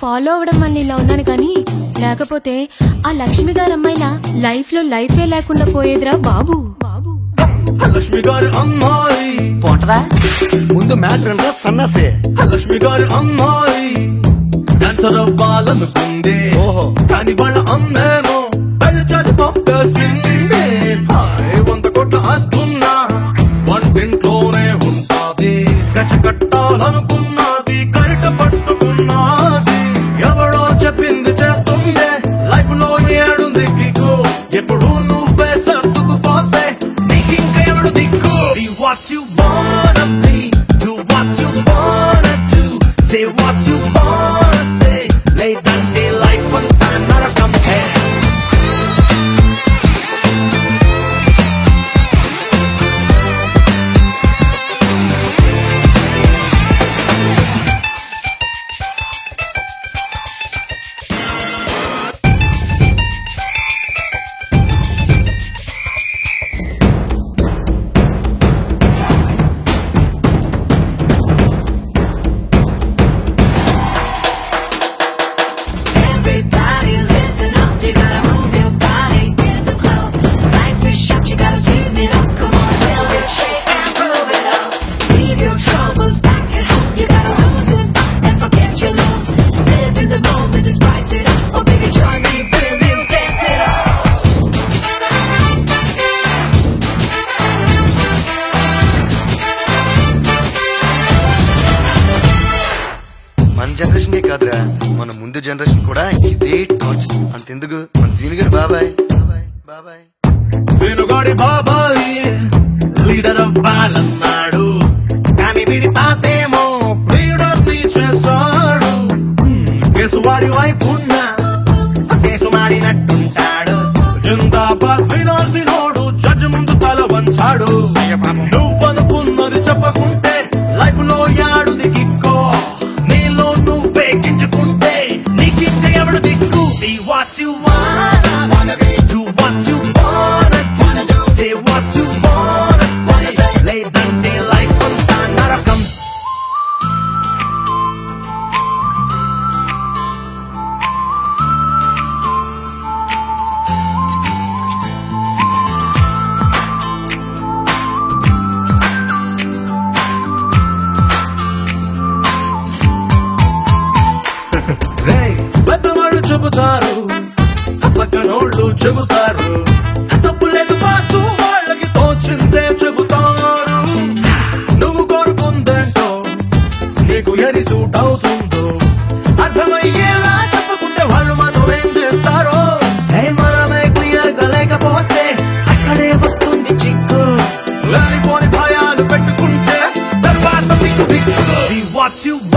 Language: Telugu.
ఫాలో అవ్వడం వల్ల ఇలా ఉన్నాను కానీ లేకపోతే ఆ లక్ష్మి గారి అమ్మాయిలా లైఫ్ లో లైఫే లేకుండా పోయేదిరా బాబు బాబు లక్ష్మి గారి అమ్మాయి పోంటదా ముందు మ్యాటర్ అంటే సన్నసే లక్ష్మి గారి అమ్మాయి డాన్సర్ అవ్వాలనుకుంది ఓహో. కానీ వాళ్ళ అమ్మేమో పెళ్లి చేసి పంపేసింది హాయ్ వంద కోట్ల ఆస్తున్నా వంటింట్లోనే ఉంటాది గచ్చ కట్టాలనుకున్నది గరిట పట్టుకున్నది ఎవడో చెప్పింది చేస్తుందే లైఫ్ లో ఏడుంది కిక్కు ఎప్పుడు నువ్వే సర్దుకుపోతే నీకింక ఎవడు దిక్కు Be what you wanna be Do what you wanna do Say what you wanna say Lay down the life one time not a compare Everybody listen up, you gotta move your body in the club. Life is short, you gotta sweeten it up. Come on, build it, shake and prove it up. Leave your troubles back at home, you gotta lose it and forget your loans. Live in the moment, just spice it up. Oh baby, join me, feel you, dance it up. మన జనరేషన్ కాదురా మన ముందు జనరేషన్ కూడా ఇదే టార్చ్ అంతెందుకు మన సీని గారు బాబాయ్ బాబాయ్ బాబాయ్ వేణుగాడి బాబాయ్ లీడర్ అవ్వాలన్నాడు కానీ వీడి తాతేమో ప్రియుడర్ని చేశాడు కేసు వాడి వైపున్నా కేసు మాడినట్టుంటాడు జిందాబాద్ వినాల్సినోడు జడ్జి ముందు తల వంచాడు నువ్వనుకున్నది చెప్పకుంటే లైఫ్ లో యాడుది కిక్కో నీలో నువ్వే గింజుకుంటే నీకింక ఎవడు దిక్కు Be what you wanna be Do what you wanna do Say what you wanna say Lay down the life on time నరకం రే పెద్దవాళ్ళు చెబుతారు పక్కనోళ్ళు చెబుతారు తప్పు లేదు మాకు వాళ్ళకి తోచిందే చెబుతారు నువ్వు కోరుకుందేంటో నీకు ఎరి సూట్ అవుతుందో అర్థమయ్యేలా చెప్పకుంటే వాళ్ళు మనం ఏం చేస్తారో ఏ మనమే క్లియర్ గా లేకపోతే అక్కడే వస్తుంది చిక్కు లేనిపోని భయాలు పెట్టుకుంటే తర్వాత దిక్కు దిక్కు Be what you